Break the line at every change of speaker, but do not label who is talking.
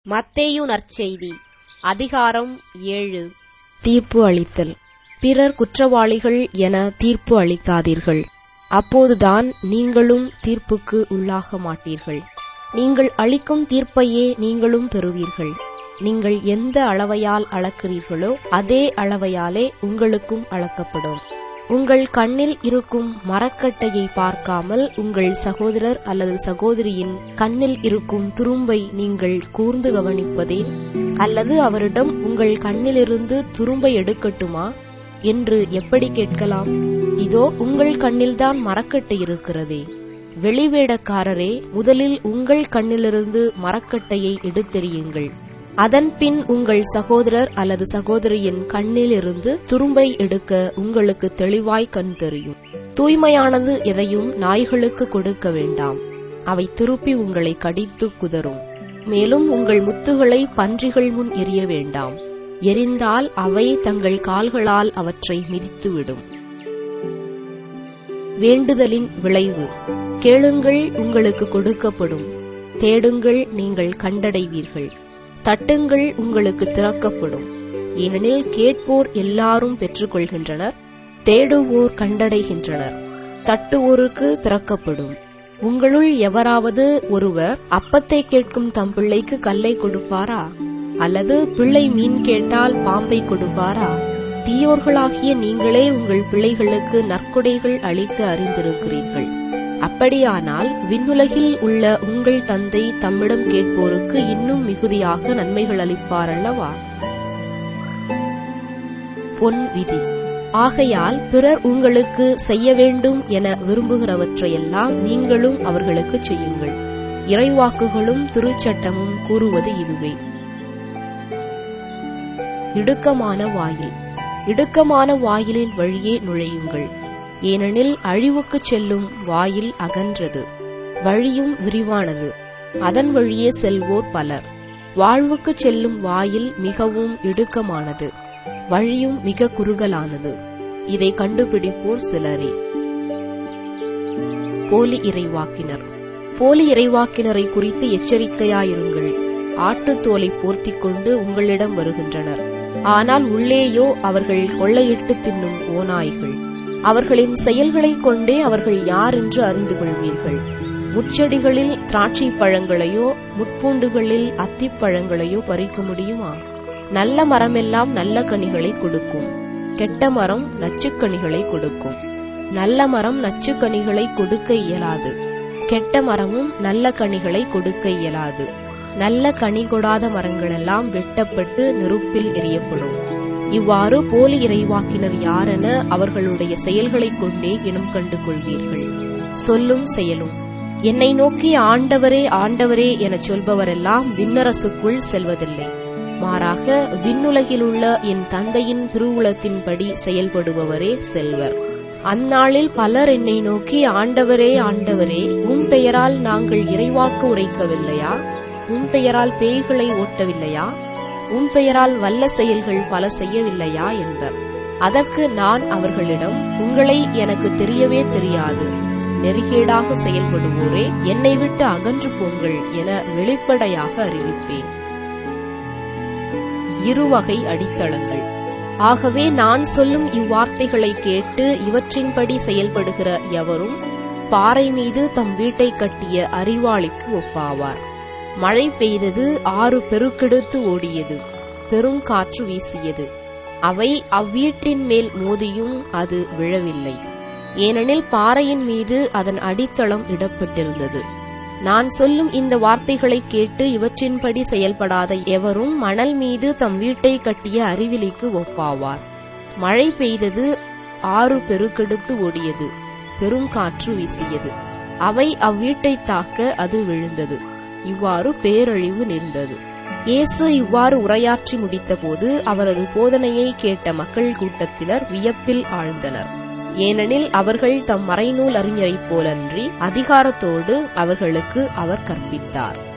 மத்தேயு நற்செய்தி அதிகாரம் ஏழு தீர்ப்பு அளித்தல் பிறர் குற்றவாளிகள் என தீர்ப்பு அளிக்காதீர்கள் அப்போதுதான் நீங்களும் தீர்ப்புக்கு உள்ளாக மாட்டீர்கள் நீங்கள் அளிக்கும் தீர்ப்பையே நீங்களும் பெறுவீர்கள் நீங்கள் எந்த அளவையால் அளக்கிறீர்களோ அதே அளவையாலே உங்களுக்கும் அளக்கப்படும் உங்கள் கண்ணில் இருக்கும் மரக்கட்டையை பார்க்காமல் உங்கள் சகோதரர் அல்லது சகோதரியின் கண்ணில் இருக்கும் துரும்பை நீங்கள் கூர்ந்து கவனிப்பதேன் அல்லது அவரிடம் உங்கள் கண்ணிலிருந்து துரும்பை எடுக்கட்டுமா என்று எப்படி கேட்கலாம் இதோ உங்கள் கண்ணில்தான் மரக்கட்டை இருக்கிறதே வெளிவேடக்காரரே முதலில் உங்கள் கண்ணிலிருந்து மரக்கட்டையை எடுத்தெறியுங்கள் அதன்பின் உங்கள் சகோதரர் அல்லது சகோதரியின் கண்ணிலிருந்து துரும்பை எடுக்க உங்களுக்கு தெளிவாய் கண் தெரியும் தூய்மையானது எதையும் நாய்களுக்கு கொடுக்க வேண்டாம் அவை திருப்பி உங்களை கடித்து குதறும் மேலும் உங்கள் முத்துகளை பன்றிகள் முன் எரிய வேண்டாம் எரிந்தால் அவை தங்கள் கால்களால் அவற்றை மிதித்துவிடும் வேண்டுதலின் விளைவு கேளுங்கள் உங்களுக்கு கொடுக்கப்படும் தேடுங்கள் நீங்கள் கண்டடைவீர்கள் தட்டுங்கள் உங்களுக்கு திறக்கப்படும் ஏனெனில் கேட்போர் எல்லாரும் பெற்றுக்கொள்கின்றனர் தேடுவோர் கண்டடைகின்றனர் தட்டுவோருக்கு திறக்கப்படும் உங்களுள் எவராவது ஒருவர் அப்பத்தை கேட்கும் தம் பிள்ளைக்கு கல்லை கொடுப்பாரா அல்லது பிள்ளை மீன் கேட்டால் பாம்பை கொடுப்பாரா தீயோர்களாகிய நீங்களே உங்கள் பிள்ளைகளுக்கு நற்கொடைகள் அளிக்க அறிந்திருக்கிறீர்கள் அப்படியானால் விண்ணுலகில் உள்ள உங்கள் தந்தை தம்மிடம் கேட்போருக்கு இன்னும் மிகுதியாக நன்மைகள் அளிப்பார் அல்லவா பொன் விதி ஆகையால் பிறர் உங்களுக்கு செய்ய வேண்டும் என விரும்புகிறவற்றையெல்லாம் நீங்களும் அவர்களுக்கு செய்யுங்கள் இறைவாக்குகளும் திருச்சட்டமும் கூறுவது இதுவே இடுக்கமான வாயில் இடுக்கமான வாயிலின் வழியே நுழையுங்கள் ஏனெனில் அழிவுக்குச் செல்லும் வாயில் அகன்றது வழியும் விரிவானது அதன் வழியே செல்வோர் பலர் வாழ்வுக்குச் செல்லும் வாயில் மிகவும் இடுக்கமானது வழியும் மிக குறுகலானது இதை கண்டுபிடிப்போர் சிலரே போலி இறைவாக்கினர் போலி இறைவாக்கினரை குறித்து எச்சரிக்கையாயிருங்கள் ஆட்டுத்தோலை போர்த்திக் கொண்டு உங்களிடம் வருகின்றனர் ஆனால் உள்ளேயோ அவர்கள் கொள்ளையிட்டு தின்னும் ஓநாய்கள் அவர்களின் செயல்களைக் கொண்டே அவர்கள் யார் என்று அறிந்து கொள்வீர்கள் முச்செடிகளில் திராட்சை பழங்களையோ முட்பூண்டுகளில் அத்திப்பழங்களையோ பறிக்க முடியுமா நல்ல மரமெல்லாம் நல்ல கனிகளை கொடுக்கும் கெட்ட மரம் நச்சுக்கனிகளை கொடுக்கும் நல்ல மரம் நச்சுக்கனிகளை கொடுக்க இயலாது கெட்ட மரமும் நல்ல கனிகளை கொடுக்க இயலாது நல்ல கனி கொடாத மரங்களெல்லாம் வெட்டப்பட்டு நெருப்பில் எரியப்படும் இவ்வாறு போலி இறைவாக்கினர் யாரென அவர்களுடைய செயல்களைக் கொண்டே இனம் கண்டு கொள்வீர்கள் சொல்லும் செயலும் என்னை நோக்கி ஆண்டவரே ஆண்டவரே எனச் சொல்பவரெல்லாம் விண்ணரசுக்குள் செல்வதில்லை மாறாக விண்ணுலகிலுள்ள என் தந்தையின் திருவுளத்தின்படி செயல்படுபவரே செல்வர் அந்நாளில் பலர் என்னை நோக்கி ஆண்டவரே ஆண்டவரே உன் பெயரால் நாங்கள் இறைவாக்கு உரைக்கவில்லையா உன் பெயரால் பேய்களை ஓட்டவில்லையா உன் பெயரால் வல்ல செயல்கள் பல செய்யவில்லையா என்பர் அதற்கு நான் அவர்களிடம் உங்களை எனக்கு தெரியவே தெரியாது நெறிகேடாக செயல்படுவோரே என்னை விட்டு அகன்று போங்கள் என வெளிப்படையாக அறிவிப்பேன் இருவகை அடித்தளங்கள் ஆகவே நான் சொல்லும் இவ்வார்த்தைகளை கேட்டு இவற்றின்படி செயல்படுகிற எவரும் பாறை மீது தம் வீட்டை கட்டிய அறிவாளிக்கு ஒப்பாவார் மழை பெய்தது ஆறு பெருக்கெடுத்து ஓடியது பெருங்காற்று வீசியது அவை அவ்வீட்டின் மேல் மோதியும் அது விழவில்லை ஏனெனில் பாறையின் மீது அதன் அடித்தளம் இடப்பட்டிருந்தது நான் சொல்லும் இந்த வார்த்தைகளை கேட்டு இவற்றின்படி செயல்படாத எவரும் மணல் மீது தம் வீட்டை கட்டிய அறிவிலிக்கு ஒப்பாவார் மழை பெய்தது ஆறு பெருக்கெடுத்து ஓடியது பெருங்காற்று வீசியது அவை அவ்வீட்டை தாக்க அது விழுந்தது இவ்வாறு பேரழிவு நேர்ந்தது இயேசு இவ்வாறு உரையாற்றி முடித்தபோது அவரது போதனையை கேட்ட மக்கள் கூட்டத்தினர் வியப்பில் ஆழ்ந்தனர் ஏனெனில் அவர்கள் தம் மறைநூல் அறிஞரைப் போலன்றி அதிகாரத்தோடு அவர்களுக்கு அவர் கற்பித்தார்